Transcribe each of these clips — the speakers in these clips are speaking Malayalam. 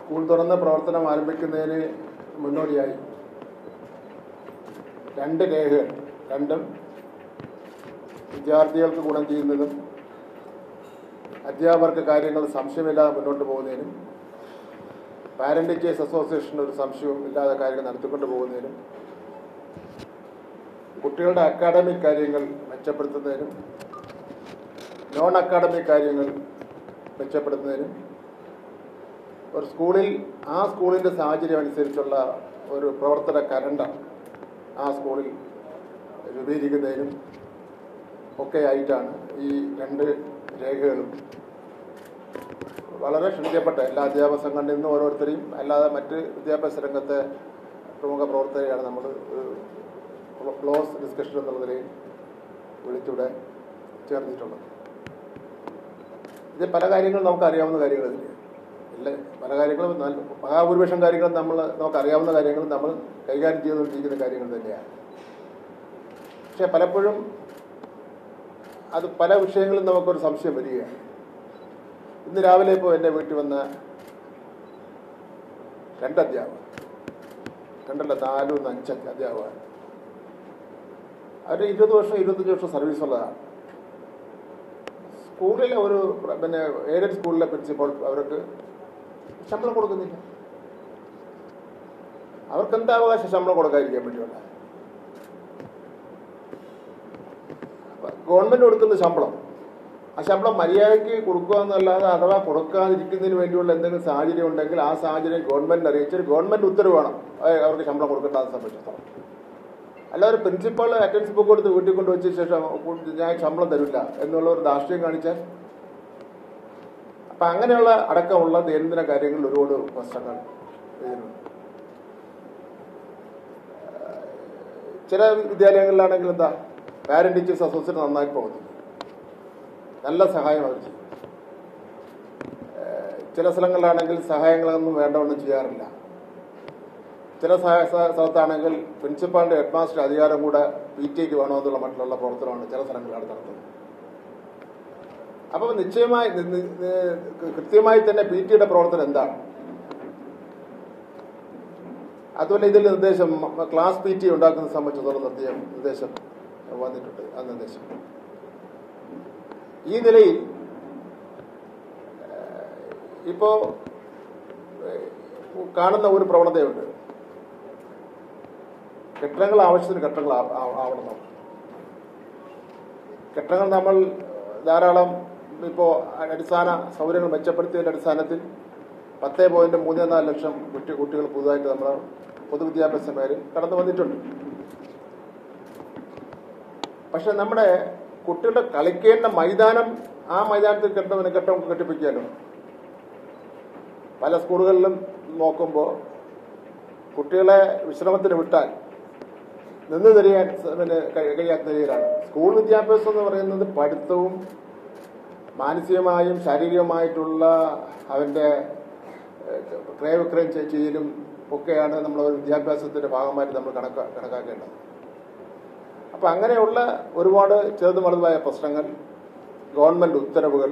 സ്കൂൾ തുറന്ന് പ്രവർത്തനം ആരംഭിക്കുന്നതിന് മുന്നോടിയായി രണ്ട് രേഖകൾ രണ്ടും വിദ്യാർത്ഥികൾക്ക് ഗുണം ചെയ്യുന്നതും അധ്യാപകർക്ക് കാര്യങ്ങൾ സംശയമില്ലാതെ മുന്നോട്ട് പോകുന്നതിനും പാരന്റ് ടീച്ചേഴ്സ് അസോസിയേഷൻ ഒരു സംശയവും ഇല്ലാതെ കാര്യങ്ങൾ നടത്തിക്കൊണ്ട് പോകുന്നതിനും കുട്ടികളുടെ അക്കാഡമിക് കാര്യങ്ങൾ മെച്ചപ്പെടുത്തുന്നതിനും നോൺ അക്കാഡമിക് കാര്യങ്ങൾ മെച്ചപ്പെടുത്തുന്നതിനും ഒരു സ്കൂളിൽ ആ സ്കൂളിൻ്റെ സാഹചര്യം അനുസരിച്ചുള്ള ഒരു പ്രവർത്തന കലണ്ടർ ആ സ്കൂളിൽ രൂപീകരിക്കുന്നതിനും ഒക്കെ ആയിട്ടാണ് ഈ രണ്ട് രേഖകളും വളരെ ക്ഷണിക്കപ്പെട്ട എല്ലാ അധ്യാപക സംഘടനയിൽ നിന്നും ഓരോരുത്തരെയും അല്ലാതെ മറ്റ് വിദ്യാഭ്യാസ രംഗത്തെ പ്രമുഖ പ്രവർത്തകരെയാണ് നമ്മൾ ഒരു ക്ലോസ് ഡിസ്കഷൻ എന്നുള്ള നിലയിൽ വിളിച്ചിവിടെ ചേർന്നിട്ടുള്ളത് ഇത് പല കാര്യങ്ങളും നമുക്ക് അറിയാവുന്ന കാര്യങ്ങൾ തന്നെയാണ് ഇല്ല പല കാര്യങ്ങളും നല്ല- മഹാഭൂരിപക്ഷം കാര്യങ്ങളും നമ്മൾ നമുക്ക് അറിയാവുന്ന കാര്യങ്ങളും നമ്മൾ കൈകാര്യം ചെയ്തുകൊണ്ടിരിക്കുന്ന കാര്യങ്ങൾ തന്നെയാണ് പക്ഷെ പലപ്പോഴും അത് പല വിഷയങ്ങളും നമുക്കൊരു സംശയം വരികയാണ് ഇന്ന് രാവിലെ ഇപ്പോൾ എൻ്റെ വീട്ടിൽ വന്ന രണ്ട് അധ്യാപകർ രണ്ടല്ല നാലും ഒന്ന് അഞ്ചൊക്കെ അധ്യാപകർ അവർ ഇരുപത് വർഷം ഇരുപത്തഞ്ച് വർഷം സർവീസ് ഉള്ളതാണ് സ്കൂളിലെ ഒരു പ്ര- പിന്നെ എയ്ഡഡ് സ്കൂളിലെ പ്രിൻസിപ്പൾ അവർക്ക് ശമ്പളം കൊടുക്കുന്നില്ല അവർക്ക് എന്താ അവകാശം ശമ്പളം കൊടുക്കാതിരിക്കാൻ പറ്റുമല്ല ഗവൺമെന്റ് കൊടുക്കുന്ന ശമ്പളം ആ ശമ്പളം മര്യാദയ്ക്ക് കൊടുക്കുക എന്നല്ലാതെ അഥവാ കൊടുക്കാതിരിക്കുന്നതിന് വേണ്ടിയുള്ള എന്തെങ്കിലും സാഹചര്യം ഉണ്ടെങ്കിൽ ആ സാഹചര്യം ഗവൺമെന്റ് അറിയിച്ചാൽ ഗവൺമെന്റ് ഉത്തരവ് വേണം അഹ് അവർക്ക് ശമ്പളം കൊടുക്കേണ്ടത് സംബന്ധിച്ചിടത്തോളം അല്ലാതെ പ്രിൻസിപ്പൾ അറ്റൻഡൻസ് ബുക്ക് കൊടുത്ത് വീട്ടിൽ കൊണ്ടുവച്ച ശേഷം ഞാൻ ശമ്പളം തരില്ല എന്നുള്ള ഒരു രാഷ്ട്രീയം കാണിച്ചാൽ അപ്പൊ അങ്ങനെയുള്ള അടക്കമുള്ള ദൈനംദിന കാര്യങ്ങളിൽ ഒരുപാട് പ്രശ്നങ്ങൾ ഇതിനുണ്ട് ചില വിദ്യാലയങ്ങളിലാണെങ്കിൽ എന്താ പാരന്റ് ടീച്ചേഴ്സ് അസോസിയേഷൻ നന്നായി പോകുന്നു നല്ല സഹായം അവർ ചെയ്യും ഏഹ് ചില സ്ഥലങ്ങളിലാണെങ്കിൽ സഹായങ്ങളൊന്നും വേണ്ടവണ്ണം ചെയ്യാറില്ല ചില സഹായ സ്ഥ- സ്ഥലത്താണെങ്കിൽ പ്രിൻസിപ്പാളിന്റെ ഹെഡ് മാസ്റ്റർ അധികാരം കൂടെ പി ടിക്ക് വേണമെന്നുള്ള മറ്റുള്ള പ്രവർത്തനമാണ് ചില സ്ഥലങ്ങളിലാണ് നടത്തുന്നത് അപ്പം നിശ്ചയമായി നി- നി- നി- കൃത്യമായി തന്നെ പി ടിയുടെ പ്രവർത്തനം എന്താണ് അതുപോലെ ഇതിൽ നിർദ്ദേശം മ- ക്ലാസ് പി ടി ഉണ്ടാക്കുന്നത് സംബന്ധിച്ചിടത്തോളം നിർദ്ദേശം നിർദ്ദേശം വന്നിട്ടുണ്ട് ആ നിർദ്ദേശം ഈ നിലയിൽ ഏഹ്, ഇപ്പോ ഏഹ്, കാണുന്ന ഒരു പ്രവണതയുണ്ട് കെട്ടിടങ്ങൾ ആവശ്യത്തിന് കെട്ടിടങ്ങൾ ആ- ആ- ആവണം നമുക്ക്. കെട്ടിടങ്ങൾ നമ്മൾ ധാരാളം ഇപ്പോൾ അടിസ്ഥാന സൗകര്യങ്ങൾ മെച്ചപ്പെടുത്തിയതിന്റെ അടിസ്ഥാനത്തിൽ പത്ത് പോയിന്റ് മൂന്ന് നാല് ലക്ഷം കുട്ടി കുട്ടികൾ പുതുതായിട്ട് നമ്മുടെ പൊതുവിദ്യാഭ്യാസ മേഖലയിൽ കടന്നു വന്നിട്ടുണ്ട് പക്ഷെ നമ്മുടെ കുട്ടികളുടെ കളിക്കേണ്ട മൈതാനം ആ മൈതാനത്തിൽ കെട്ടം കെട്ടം കെട്ടിപ്പിക്കാലോ പല സ്കൂളുകളിലും നോക്കുമ്പോൾ കുട്ടികളെ വിശ്രമത്തിന് വിട്ടാൽ നിന്ന് തിരിയാൻ സ- പിന്നെ കഴി- കഴിയാത്ത നിലയിലാണ് സ്കൂൾ വിദ്യാഭ്യാസം എന്ന് പറയുന്നത് പഠിത്തവും മാനസികമായും ശാരീരികമായിട്ടുള്ള അവന്റെ ഏഹ്, ക്രയവിക്രയം ചെ- ചെയ്യലും ഒക്കെയാണ് നമ്മൾ ഒരു വിദ്യാഭ്യാസത്തിന്റെ ഭാഗമായിട്ട് നമ്മൾ കണക്കാ കണക്കാക്കേണ്ടത് അപ്പൊ അങ്ങനെയുള്ള ഒരുപാട് ചെറുതും വലുതുമായ പ്രശ്നങ്ങൾ ഗവൺമെന്റ് ഉത്തരവുകൾ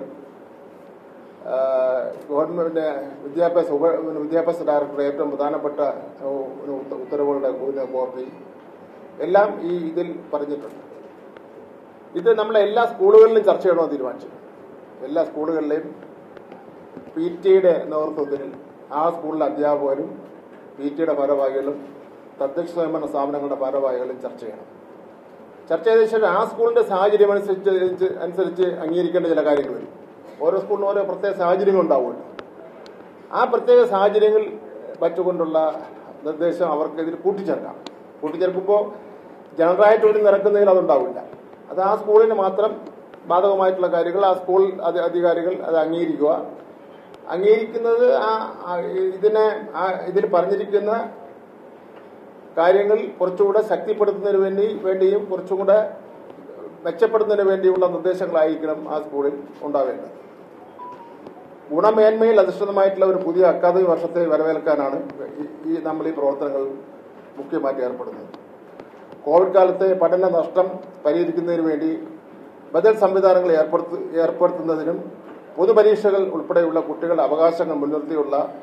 ആഹ് ഗവൺമെന്റ് വിദ്യാഭ്യാസ ഉപ വിദ്യാഭ്യാസ ഡയറക്ടറുടെ ഏറ്റവും പ്രധാനപ്പെട്ട ഉ- ഒരു ഉത്ത- ഉത്തരവുകളുടെ ഒരു കോപ്പി എല്ലാം ഈ ഇതിൽ പറഞ്ഞിട്ടുണ്ട് ഇത് നമ്മളെ എല്ലാ സ്കൂളുകളിലും ചർച്ച ചെയ്യണമെന്ന് തീരുമാനിച്ചു എല്ലാ സ്കൂളുകളിലെയും പി ടിയുടെ നേതൃത്വത്തിൽ ആ സ്കൂളിലെ അധ്യാപകരും പി ടിയുടെ ഭാരവാഹികളും തദ്ദേശ സ്വയംഭരണ സ്ഥാപനങ്ങളുടെ ഭാരവാഹികളും ചർച്ച ചെയ്യണം ചർച്ച ചെയ്ത ശേഷം ആ സ്കൂളിന്റെ സാഹചര്യം അനുസരിച്ച് അനുസരിച്ച് അംഗീകരിക്കേണ്ട ചില കാര്യങ്ങൾ വരും ഓരോ സ്കൂളിനും ഓരോ പ്രത്യേക സാഹചര്യങ്ങൾ ഉണ്ടാവുമല്ലോ ആ പ്രത്യേക സാഹചര്യങ്ങൾ വച്ചുകൊണ്ടുള്ള നിർദ്ദേശം അവർക്ക് ഇതിൽ കൂട്ടിച്ചേർക്കാം കൂട്ടിച്ചേർക്കുമ്പോൾ ജനറലായിട്ട് ഒരു നിരക്കുന്നതിൽ അതുണ്ടാവില്ല അത് ആ സ്കൂളിന് മാത്രം ബാധകമായിട്ടുള്ള കാര്യങ്ങൾ ആ സ്കൂൾ അധി- അധികാരികൾ അത് അംഗീകരിക്കുക അംഗീകരിക്കുന്നത് ആ ആ ഇതിനെ ആ ഇതിൽ പറഞ്ഞിരിക്കുന്ന കാര്യങ്ങൾ കുറച്ചുകൂടെ ശക്തിപ്പെടുത്തുന്നതിന് വേണ്ടി വേണ്ടിയും കുറച്ചുകൂടെ മെച്ചപ്പെടുന്നതിന് വേണ്ടിയുള്ള നിർദ്ദേശങ്ങളായിരിക്കണം ആ സ്കൂളിൽ ഉണ്ടാവേണ്ടത് ഗുണമേന്മയിൽ അധിഷ്ഠിതമായിട്ടുള്ള ഒരു പുതിയ അക്കാദമി വർഷത്തെ വരവേൽക്കാനാണ് ഈ- ഈ നമ്മൾ ഈ പ്രവർത്തനങ്ങൾ മുഖ്യമായിട്ട് ഏർപ്പെടുന്നത് കോവിഡ് കാലത്തെ പഠന നഷ്ടം പരിഹരിക്കുന്നതിന് വേണ്ടി ബദൽ സംവിധാനങ്ങൾ ഏർപ്പെടുത്തു ഏർപ്പെടുത്തുന്നതിനും പൊതുപരീക്ഷകൾ ഉൾപ്പെടെയുള്ള കുട്ടികളുടെ അവകാശങ്ങൾ മുൻനിർത്തിയുള്ള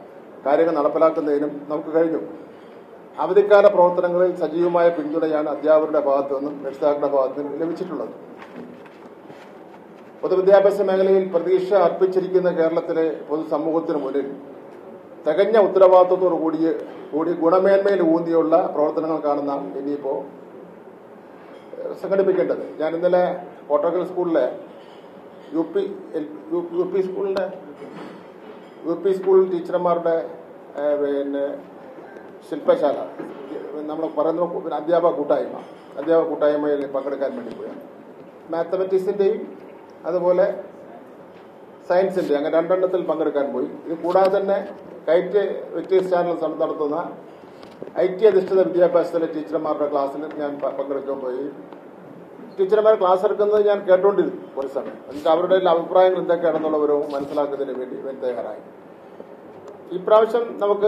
കാര്യങ്ങൾ നടപ്പിലാക്കുന്നതിനും നമുക്ക് കഴിഞ്ഞു അവധിക്കാല പ്രവർത്തനങ്ങളിൽ സജീവമായ പിന്തുണയാണ് അധ്യാപകരുടെ ഭാഗത്തു നിന്നും രക്ഷിതാക്കളുടെ ഭാഗത്തു നിന്നും ലഭിച്ചിട്ടുള്ളത് പൊതുവിദ്യാഭ്യാസ മേഖലയിൽ പ്രതീക്ഷ അർപ്പിച്ചിരിക്കുന്ന കേരളത്തിലെ പൊതുസമൂഹത്തിന് മുന്നിൽ തികഞ്ഞ ഉത്തരവാദിത്വത്തോടു കൂടിയ കൂടി ഗുണമേന്മയിൽ ഊന്നിയുള്ള പ്രവർത്തനങ്ങൾക്കാണ് നാം ഇനിയിപ്പോ ഏഹ്, സംഘടിപ്പിക്കേണ്ടത് ഞാൻ ഇന്നലെ കോട്ടക്കൽ സ്കൂളിലെ U P L- U- U P സ്കൂളിന്റെ യു പി സ്കൂൾ ടീച്ചർമാരുടെ ഏഹ്, പിന്നെ ശില്പശാല നമ്മൾ പറയുന്ന പിന്നെ അധ്യാപക കൂട്ടായ്മ അധ്യാപക കൂട്ടായ്മയിൽ പങ്കെടുക്കാൻ വേണ്ടി പോയാണ് മാത്തമെറ്റിക്സിന്റെയും അതുപോലെ സയൻസിന്റെ അങ്ങനെ രണ്ടെണ്ണത്തിൽ പങ്കെടുക്കാൻ പോയി ഇത് കൂടാതെ തന്നെ കൈറ്റ് വെറ്റീസ് ചാനൽ സം- നടത്തുന്ന ഐ ടി അധിഷ്ഠിത വിദ്യാഭ്യാസത്തിലെ ടീച്ചർമാരുടെ ക്ലാസ്സിൽ ഞാൻ പ- പങ്കെടുക്കാൻ പോയി ടീച്ചർമാർ ക്ലാസ് എടുക്കുന്നത് ഞാൻ കേട്ടുകൊണ്ടിരുന്നു ഒരു സമയം എന്നിട്ട് അവരുടെ എല്ലാ അഭിപ്രായങ്ങൾ എന്തൊക്കെയാണെന്നുള്ള ഒരു മനസ്സിലാക്കുന്നതിന് വേണ്ടി ഞാൻ തയ്യാറായി ഇപ്രാവശ്യം നമുക്ക്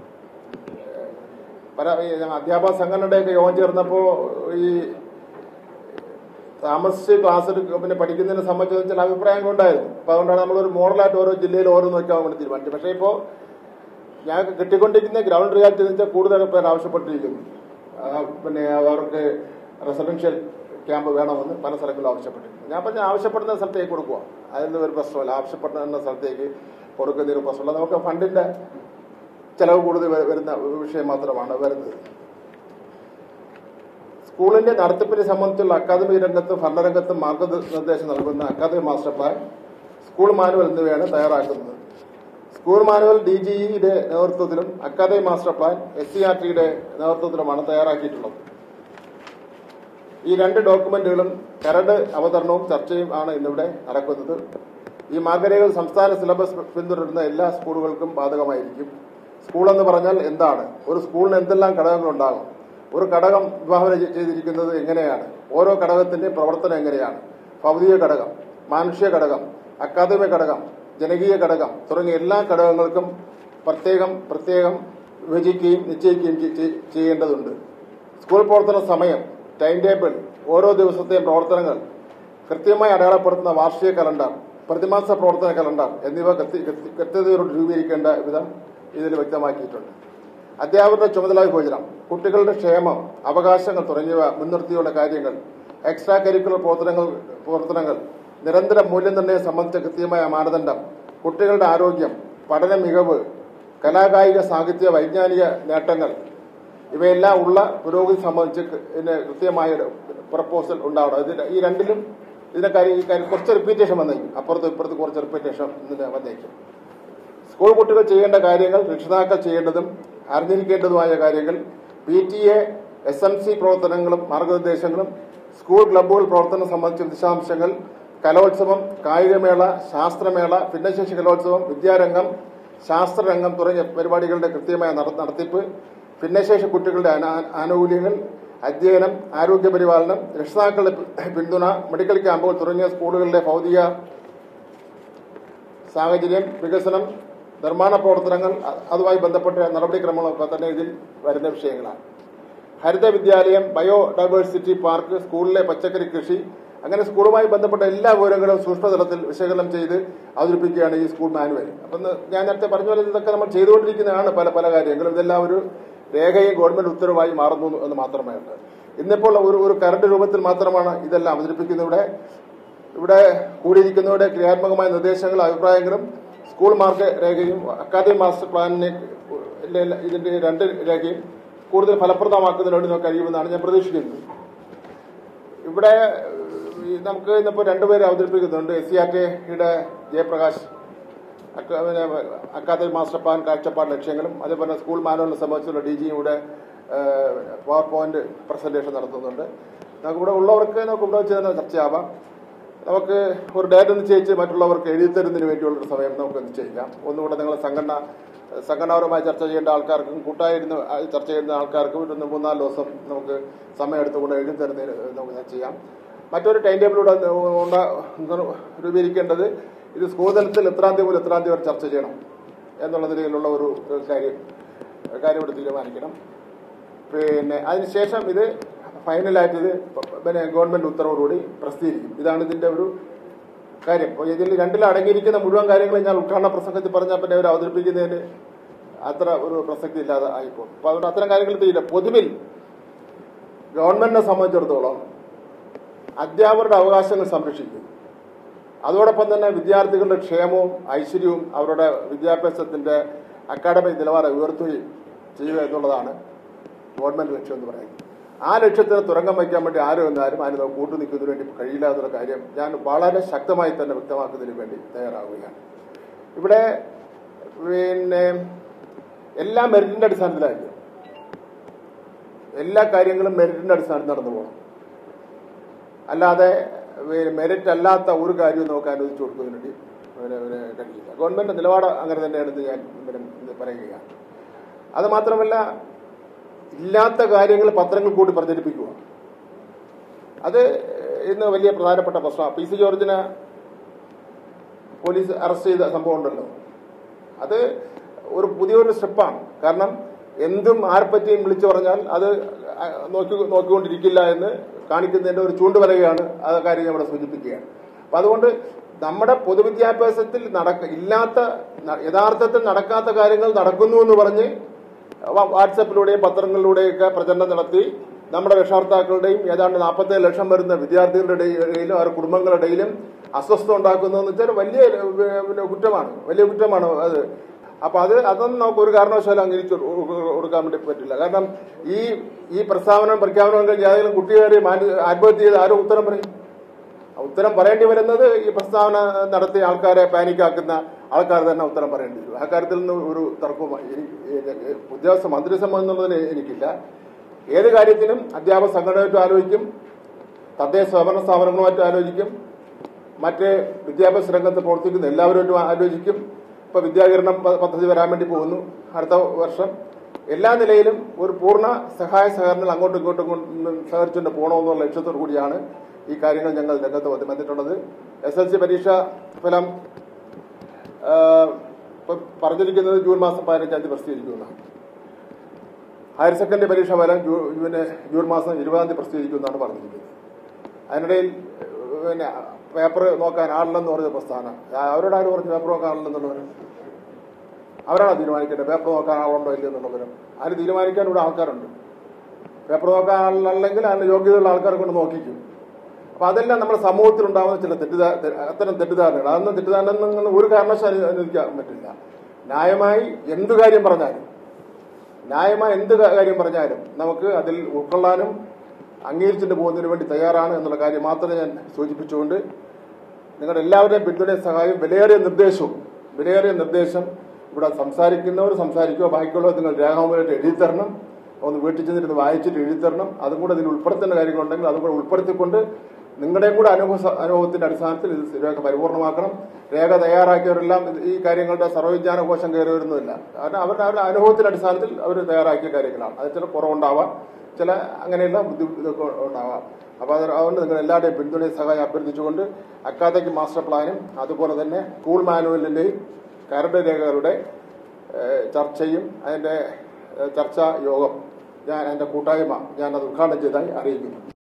പല ഈ അധ്യാപക സംഘടനയുടെയൊക്കെ യോഗം ചേർന്നപ്പോൾ ഈ താമസിച്ച് ക്ലാസ് എടുക്കുക പിന്നെ പഠിക്കുന്നതിനെ സംബന്ധിച്ച് ചില അഭിപ്രായങ്ങൾ ഉണ്ടായിരുന്നു അപ്പൊ അതുകൊണ്ടാണ് നമ്മളൊരു മോഡലായിട്ട് ഓരോ ജില്ലയിൽ ഓരോന്ന് വെക്കാൻ വേണ്ടി തീരുമാനിച്ചത് പക്ഷേ ഇപ്പോൾ ഞാൻ കിട്ടിക്കൊണ്ടിരിക്കുന്ന ഗ്രൗണ്ട് റിയാലിറ്റി എന്ന് വെച്ചാൽ കൂടുതൽ പേർ ആവശ്യപ്പെട്ടിരിക്കുന്നു ആ, പിന്നെ അവർക്ക് റെസിഡൻഷ്യൽ ക്യാമ്പ് വേണമെന്ന് പല സ്ഥലങ്ങളിലും ആവശ്യപ്പെട്ടിരുന്നു ഞാൻ പറഞ്ഞ ആവശ്യപ്പെടുന്ന സ്ഥലത്തേക്ക് കൊടുക്കുക അതിന് ഒരു പ്രശ്നമല്ല ആവശ്യപ്പെടുന്ന സ്ഥലത്തേക്ക് കൊടുക്കുന്നതിന് പ്രശ്നമല്ല നമുക്ക് ഫണ്ടിന്റെ ചെലവ് കൂടുതൽ വ- വരുന്ന വിഷയം മാത്രമാണ് വരുന്നത് സ്കൂളിന്റെ നടത്തിപ്പിനെ സംബന്ധിച്ചുള്ള അക്കാദമിക രംഗത്തും ഭരണരംഗത്തും മാർഗനിർദ്ദേശം നൽകുന്ന academic master plan school manual എന്നിവയാണ് തയ്യാറാക്കുന്നത് സ്കൂൾ മാനുവൽ ഡി ജിഇയുടെ നേതൃത്വത്തിലും academic master plan S C R ടിയുടെ നേതൃത്വത്തിലുമാണ് തയ്യാറാക്കിയിട്ടുള്ളത് ഈ രണ്ട് ഡോക്യുമെന്റുകളും കരട് അവതരണവും ചർച്ചയും ആണ് ഇന്നിവിടെ നടക്കുന്നത് ഈ മാർഗരേഖകൾ സംസ്ഥാന സിലബസ് പിന്തുടരുന്ന എല്ലാ സ്കൂളുകൾക്കും ബാധകമായിരിക്കും സ്കൂൾ എന്ന് പറഞ്ഞാൽ എന്താണ് ഒരു സ്കൂളിന് എന്തെല്ലാം ഘടകങ്ങളുണ്ടാകും ഒരു ഘടകം വിഭാവന ചെ- ചെയ്തിരിക്കുന്നത് എങ്ങനെയാണ് ഓരോ ഘടകത്തിന്റെയും പ്രവർത്തനം എങ്ങനെയാണ് ഭൗതിക ഘടകം മാനുഷിക ഘടകം അക്കാദമിക ഘടകം ജനകീയ ഘടകം തുടങ്ങിയ എല്ലാ ഘടകങ്ങൾക്കും പ്രത്യേകം പ്രത്യേകം വിഭജിക്കുകയും നിശ്ചയിക്കുകയും ചെ- ചെ- ചെയ്യേണ്ടതുണ്ട് സ്കൂൾ പ്രവർത്തന സമയം ടൈം ടേബിൾ ഓരോ ദിവസത്തെയും പ്രവർത്തനങ്ങൾ കൃത്യമായി അടയാളപ്പെടുത്തുന്ന വാർഷിക കലണ്ടർ പ്രതിമാസ പ്രവർത്തന കലണ്ടർ എന്നിവ കൃത്യ- കൃത്യ- കൃത്യതയോട് രൂപീകരിക്കേണ്ട വിധം ഇതിൽ വ്യക്തമാക്കിയിട്ടുണ്ട് അധ്യാപകരുടെ ചുമതല വിഭജനം കുട്ടികളുടെ ക്ഷേമം അവകാശങ്ങൾ തുടങ്ങിയവ മുൻനിർത്തിയുള്ള കാര്യങ്ങൾ എക്സ്ട്രാ കരിക്കുലർ പ്രവർത്തനങ്ങൾ പ്രവർത്തനങ്ങൾ നിരന്തര മൂല്യനിർണ്ണയം സംബന്ധിച്ച കൃത്യമായ മാനദണ്ഡം കുട്ടികളുടെ ആരോഗ്യം പഠന മികവ് കലാകായിക സാഹിത്യ വൈജ്ഞാനിക നേട്ടങ്ങൾ ഇവയെല്ലാം ഉള്ള പുരോഗതി സംബന്ധിച്ച് ക- ഇതിന് കൃത്യമായ ഒരു പ്രപ്പോസൽ ഉണ്ടാവണം ഇതിന് ഈ രണ്ടിലും ഇതിന്റെ കാര്യം ഈ കാര്യം കുറച്ച് റിപ്പീറ്റേഷൻ വന്നേക്കും അപ്പുറത്ത് ഇപ്പുറത്ത് കുറച്ച് റിപ്പീറ്റേഷൻ ഇതിന് വന്നേക്കും സ്കൂൾ കുട്ടികൾ ചെയ്യേണ്ട കാര്യങ്ങൾ രക്ഷിതാക്കൾ ചെയ്യേണ്ടതും അറിഞ്ഞിരിക്കേണ്ടതുമായ കാര്യങ്ങൾ P T A S M C പ്രവർത്തനങ്ങളും മാർഗനിർദ്ദേശങ്ങളും സ്കൂൾ ക്ലബ്ബുകൾ പ്രവർത്തനം സംബന്ധിച്ച വിശദാംശങ്ങൾ കലോത്സവം കായികമേള ശാസ്ത്രമേള ഭിന്നശേഷി കലോത്സവം വിദ്യാരംഗം ശാസ്ത്രരംഗം തുടങ്ങിയ പരിപാടികളുടെ കൃത്യമായ നട- നടത്തിപ്പ് ഭിന്നശേഷി കുട്ടികളുടെ അനാ- ആനുകൂല്യങ്ങൾ അധ്യയനം ആരോഗ്യ പരിപാലനം രക്ഷിതാക്കളുടെ പി- പിന്തുണ മെഡിക്കൽ ക്യാമ്പുകൾ തുടങ്ങിയ സ്കൂളുകളിലെ ഭൗതിക സാഹചര്യം വികസനം നിർമ്മാണ പ്രവർത്തനങ്ങൾ അ- അതുമായി ബന്ധപ്പെട്ട നടപടിക്രമങ്ങളൊക്കെ തന്നെ ഇതിൽ വരുന്ന വിഷയങ്ങളാണ് ഹരിത വിദ്യാലയം ബയോഡൈവേഴ്സിറ്റി പാർക്ക് സ്കൂളിലെ പച്ചക്കറി കൃഷി അങ്ങനെ സ്കൂളുമായി ബന്ധപ്പെട്ട എല്ലാ വിവരങ്ങളും സൂക്ഷ്മതലത്തിൽ വിശകലനം ചെയ്ത് അവതരിപ്പിക്കുകയാണ് ഈ സ്കൂൾ മാനുവൽ അപ്പം ഇന്ന് ഞാൻ നേരത്തെ പറഞ്ഞ പോലെ ഇതൊക്കെ നമ്മൾ ചെയ്തുകൊണ്ടിരിക്കുന്നതാണ് പല പല കാര്യങ്ങളും ഇതെല്ലാം ഒരു രേഖയും ഗവൺമെന്റ് ഉത്തരവായി മാറുന്നു എന്ന് മാത്രമേ ഉള്ളൂ ഇന്നിപ്പോൾ ഒരു ഒരു കരണ്ട് രൂപത്തിൽ മാത്രമാണ് ഇതെല്ലാം അവതരിപ്പിക്കുന്നത് ഇവിടെ ഇവിടെ കൂടിയിരിക്കുന്നവരുടെ ക്രിയാത്മകമായ നിർദ്ദേശങ്ങളും അഭിപ്രായങ്ങളും സ്കൂൾ മാർക്ക് രേഖയും അക്കാദമിക് മാസ്റ്റർ പ്ലാനിനെ ഇതിന്റെ രണ്ട് രേഖയും കൂടുതൽ ഫലപ്രദമാക്കുന്നതിന് വേണ്ടി നമുക്ക് കഴിയുമെന്നാണ് ഞാൻ പ്രതീക്ഷിക്കുന്നത് ഇവിടെ ഈ നമുക്ക് ഇന്നിപ്പോൾ രണ്ടുപേരെ അവതരിപ്പിക്കുന്നുണ്ട് എസ് സി ആർ ടിയുടെ ജയപ്രകാശ് അക്ക- പിന്നെ അക്കാദമിക് മാസ്റ്റർ പ്ലാൻ കാഴ്ചപ്പാട് ലക്ഷ്യങ്ങളും അതേപോലെ സ്കൂൾ മാനുവലിനെ സംബന്ധിച്ചുള്ള ഡി ജിയും ഇവിടെ പവർ പോയിന്റ് പ്രസന്റേഷൻ നടത്തുന്നുണ്ട് നമുക്ക് ഇവിടെ ഉള്ളവർക്ക് നമുക്ക് ഇവിടെ വെച്ച് തന്നെ ചർച്ചയാവാം നമുക്ക് ഒരു ഡേറ്റ് നിശ്ചയിച്ച് മറ്റുള്ളവർക്ക് എഴുതി തരുന്നതിന് വേണ്ടിയുള്ള ഒരു സമയം നമുക്ക് നിശ്ചയിക്കാം ഒന്നുകൂടെ നിങ്ങൾ സംഘടന സംഘടനാപരമായി ചർച്ച ചെയ്യേണ്ട ആൾക്കാർക്കും കൂട്ടായി ഇരുന്ന് ചർച്ച ചെയ്യുന്ന ആൾക്കാർക്കും ഒരു മൂന്നാല് ദിവസം നമുക്ക് സമയം എടുത്തുകൊണ്ട് എഴുതി തരുന്നതിന് നമുക്ക് ചർച്ച ചെയ്യാം മറ്റൊരു ടൈം ടേബിളൂടെ രൂപീകരിക്കേണ്ടത് ഇത് സ്കൂൾ തലത്തിൽ എത്രാം തീയതി മുതൽ എത്രാം തീയതി വരെ ചർച്ച ചെയ്യണം എന്നുള്ള നിലയിലുള്ള ഒരു കാര്യം കാര്യം ഇവിടെ തീരുമാനിക്കണം പിന്നെ അതിനുശേഷം ഇത് ഫൈനലായിട്ട് ഇത് പിന്നെ ഗവൺമെന്റ് ഉത്തരവോടുകൂടി പ്രസിദ്ധീകരിക്കും ഇതാണ് ഇതിന്റെ ഒരു കാര്യം അപ്പോൾ ഇതിൽ രണ്ടിൽ അടങ്ങിയിരിക്കുന്ന മുഴുവൻ കാര്യങ്ങളും ഞാൻ ഉദ്ഘാടന പ്രസംഗത്തിൽ പറഞ്ഞാൽ പിന്നെ അവർ അവതരിപ്പിക്കുന്നതിന് അത്ര ഒരു പ്രസക്തി ഇല്ലാതെ ആയിപ്പോൾ അപ്പൊ അതുകൊണ്ട് അത്തരം കാര്യങ്ങൾ തീരെ പൊതുവിൽ ഗവൺമെന്റിനെ സംബന്ധിച്ചിടത്തോളം അധ്യാപകരുടെ അവകാശങ്ങൾ സംരക്ഷിക്കും അതോടൊപ്പം തന്നെ വിദ്യാർത്ഥികളുടെ ക്ഷേമവും ഐശ്വര്യവും അവരുടെ വിദ്യാഭ്യാസത്തിന്റെ അക്കാഡമിക് നിലവാരം ഉയർത്തുകയും ചെയ്യുക എന്നുള്ളതാണ് ഗവൺമെന്റ് ലക്ഷ്യം എന്ന് പറയുന്നത് ആ ലക്ഷ്യത്തിന് തുരങ്കം വയ്ക്കാൻ വേണ്ടി ആരും എന്നാലും അതിന് നമുക്ക് കൂട്ടു നിൽക്കുന്നതിന് വേണ്ടി കഴിയില്ല എന്നുള്ള കാര്യം ഞാൻ വളരെ ശക്തമായി തന്നെ വ്യക്തമാക്കുന്നതിന് വേണ്ടി തയ്യാറാവുകയാണ് ഇവിടെ പിന്നെ എല്ലാ മെറിറ്റിന്റെ അടിസ്ഥാനത്തിലായിരിക്കും എല്ലാ കാര്യങ്ങളും മെറിറ്റിന്റെ അടിസ്ഥാനത്തിൽ നടന്നു പോകണം അല്ലാതെ മെറിറ്റ് അല്ലാത്ത ഒരു കാര്യവും നമുക്ക് അനുവദിച്ചു കൊടുക്കുന്നതിന് വേണ്ടി പിന്നെ പിന്നെ കഴിയില്ല ഗവൺമെന്റ് നിലപാട് അങ്ങനെ തന്നെയാണെന്ന് ഞാൻ പിന്നെ ഇന്ന് പറയുകയാണ് അത് മാത്രമല്ല ഇല്ലാത്ത കാര്യങ്ങൾ പത്രങ്ങൾ കൂടി പ്രചരിപ്പിക്കുക അത് ഇന്ന് വലിയ പ്രധാനപ്പെട്ട പ്രശ്നമാണ് പി സി ജോർജിനെ പോലീസ് അറസ്റ്റ് ചെയ്ത സംഭവം ഉണ്ടല്ലോ അത് ഒരു പുതിയൊരു സ്റ്റെപ്പാണ് കാരണം എന്തും ആരെപ്പറ്റിയും വിളിച്ചു പറഞ്ഞാൽ അത് നോക്കി നോക്കിക്കൊണ്ടിരിക്കില്ല എന്ന് കാണിക്കുന്നതിന്റെ ഒരു ചൂണ്ടുവലകയാണ് ആ കാര്യം ഞാൻ ഇവിടെ സൂചിപ്പിക്കുകയാണ് അപ്പൊ അതുകൊണ്ട് നമ്മുടെ പൊതുവിദ്യാഭ്യാസത്തിൽ നടക്ക ഇല്ലാത്ത ന- യഥാർത്ഥത്തിൽ നടക്കാത്ത കാര്യങ്ങൾ നടക്കുന്നു എന്ന് പറഞ്ഞ് വ- വാട്സപ്പിലൂടെയും പത്രങ്ങളിലൂടെയൊക്കെ പ്രചരണം നടത്തി നമ്മുടെ രക്ഷാകർത്താക്കളുടെയും ഏതാണ്ട് നാൽപ്പത്തേഴ് ലക്ഷം വരുന്ന വിദ്യാർത്ഥികളുടെ ഇടയിലും അവരുടെ കുടുംബങ്ങളുടെ ഇടയിലും അസ്വസ്ഥ ഉണ്ടാക്കുന്നതെന്ന് വെച്ചാൽ വലിയ ഏഹ്, പിന്നെ കുറ്റമാണ് വലിയ കുറ്റമാണ് അത് അപ്പൊ അത് അതൊന്നും നമുക്ക് ഒരു കാരണവശാലും അംഗീകരിച്ചു കൊടു- കൊടുക്കാൻ വേണ്ടി പറ്റില്ല കാരണം ഈ ഈ പ്രസ്താവന പ്രഖ്യാപനം കഴിഞ്ഞ് ഏതെങ്കിലും കുട്ടികാരെ ആത്മഹത്യ ചെയ്ത് ആരും ഉത്തരം പറയും ആ ഉത്തരം പറയേണ്ടി വരുന്നത് ഈ പ്രസ്താവന നടത്തിയ ആൾക്കാരെ പാനിക്കാക്കുന്ന ആൾക്കാർ തന്നെ ഉത്തരം പറയേണ്ടി വരും ആ കാര്യത്തിൽ നിന്ന് ഒരു തർക്കവും എനിക്ക് ഉദ്യോഗസ്ഥ മന്ത്രിസഭ എന്നുള്ളതിന് എനിക്കില്ല ഏത് കാര്യത്തിനും അധ്യാപക സംഘടനയായിട്ടും ആലോചിക്കും തദ്ദേശ സ്വയംഭരണ സ്ഥാപനങ്ങളുമായിട്ട് ആലോചിക്കും മറ്റ് വിദ്യാഭ്യാസ രംഗത്ത് പ്രവർത്തിക്കുന്ന എല്ലാവരുമായിട്ടും ആലോചിക്കും ഇപ്പൊ വിദ്യാകരണം പ- പദ്ധതി വരാൻ വേണ്ടി പോകുന്നു അടുത്ത വർഷം എല്ലാ നിലയിലും ഒരു പൂർണ്ണ സഹായ സഹകരണങ്ങൾ അങ്ങോട്ടും ഇങ്ങോട്ടും കൊണ്ട് സഹകരിച്ചുകൊണ്ട് പോകണമെന്നുള്ള ലക്ഷ്യത്തോടു കൂടിയാണ് ഈ കാര്യങ്ങൾ ഞങ്ങൾ രംഗത്ത് വന്ന് വന്നിട്ടുള്ളത് എസ് എൽ സി പരീക്ഷ ഫലം ആ, ഇപ്പൊ പറഞ്ഞിരിക്കുന്നത് ജൂൺ മാസം പതിനഞ്ചാം തീയതി പ്രസിദ്ധീകരിക്കുന്നതാണ് ഹയർ സെക്കൻഡറി പരീക്ഷ ഫലം ജൂ- പിന്നെ ജൂൺ മാസം ഇരുപതാം തീയതി പ്രസിദ്ധീകരിക്കുമെന്നാണ് പറഞ്ഞിരിക്കുന്നത് അതിനിടയിൽ ഏഹ്, പിന്നെ പേപ്പർ നോക്കാൻ ആളില്ലെന്ന് പറഞ്ഞ പ്രസ്ഥാനം അവരോട് ആര് പറഞ്ഞു പേപ്പർ നോക്കാൻ ആളില്ലെന്നുള്ളവർ അവരാണ് തീരുമാനിക്കേണ്ടത് പേപ്പർ നോക്കാൻ ആളുണ്ടോ ഇല്ലയോ എന്നുള്ളവരും അതിന് തീരുമാനിക്കാൻ ഇവിടെ ആൾക്കാരുണ്ട് പേപ്പർ നോക്കാൻ ആളല്ലെങ്കിൽ അതിന് യോഗ്യതയുള്ള ആൾക്കാരെ കൊണ്ട് നോക്കിക്കും അപ്പൊ അതെല്ലാം നമ്മുടെ സമൂഹത്തിൽ ഉണ്ടാകുന്ന ചില തെറ്റിദ്ധാ തെ- അത്തരം തെറ്റിദ്ധാരണകൾ അതൊന്നും തെറ്റിദ്ധാരണ ഒരു കാരണവശാലും അനുവദിക്കാൻ പറ്റില്ല ന്യായമായി എന്ത് കാര്യം പറഞ്ഞാലും ന്യായമായ എന്ത് കാ- കാര്യം പറഞ്ഞാലും നമുക്ക് അതിൽ ഉൾക്കൊള്ളാനും അംഗീകരിച്ചിട്ട് പോകുന്നതിന് വേണ്ടി തയ്യാറാണ് എന്നുള്ള കാര്യം മാത്രമേ ഞാൻ സൂചിപ്പിച്ചുകൊണ്ട് നിങ്ങളുടെ എല്ലാവരുടെയും പിന്തുണയും സഹായം വിലയേറിയ നിർദ്ദേശവും വിലയേറിയ നിർദ്ദേശം ഇവിടെ സംസാരിക്കുന്നവർ സംസാരിക്കുക ബാക്കിയുള്ളവർ നിങ്ങൾ രേഖാമൂലമായിട്ട് എഴുതി തരണം ഒന്ന് വീട്ടിൽ ചെന്നിരുന്ന് വായിച്ചിട്ട് എഴുതി തരണം അതും കൂടെ ഇതിൽ ഉൾപ്പെടുത്തേണ്ട കാര്യങ്ങളുണ്ടെങ്കിൽ അതും കൂടെ ഉൾപ്പെടുത്തിക്കൊണ്ട് നിങ്ങളുടെയും കൂടെ അനുഭവ അനുഭവത്തിന്റെ അടിസ്ഥാനത്തിൽ ഇത് രേഖ പരിപൂർണമാക്കണം രേഖ തയ്യാറാക്കിയവരെല്ലാം ഇത് ഈ കാര്യങ്ങളുടെ സർവ്വവിജ്ഞാന കോശം കയറി വരുന്നതല്ല കാരണം അവരുടെ അവരുടെ അനുഭവത്തിന്റെ അടിസ്ഥാനത്തിൽ അവർ തയ്യാറാക്കിയ കാര്യങ്ങളാണ് അത് ചില കുറവുണ്ടാവാം ചില അങ്ങനെയുള്ള ബുദ്ധിമുട്ട് ഇതൊക്കെ ഉണ്ടാവാം അപ്പോൾ അത് അതുകൊണ്ട് നിങ്ങൾ എല്ലാവരുടെയും പിന്തുണയും സഹായം അഭ്യർത്ഥിച്ചുകൊണ്ട് അക്കാദമിക് മാസ്റ്റർ പ്ലാനും അതുപോലെ തന്നെ സ്കൂൾ മാനുവലിന്റെയും കരട് രേഖകളുടെ ഏഹ്, ചർച്ചയും അതിന്റെ ഏഹ്, ചർച്ചാ യോഗം ഞാൻ എന്റെ കൂട്ടായ്മ ഞാൻ അത് ഉദ്ഘാടനം ചെയ്തതായി അറിയിക്കുന്നു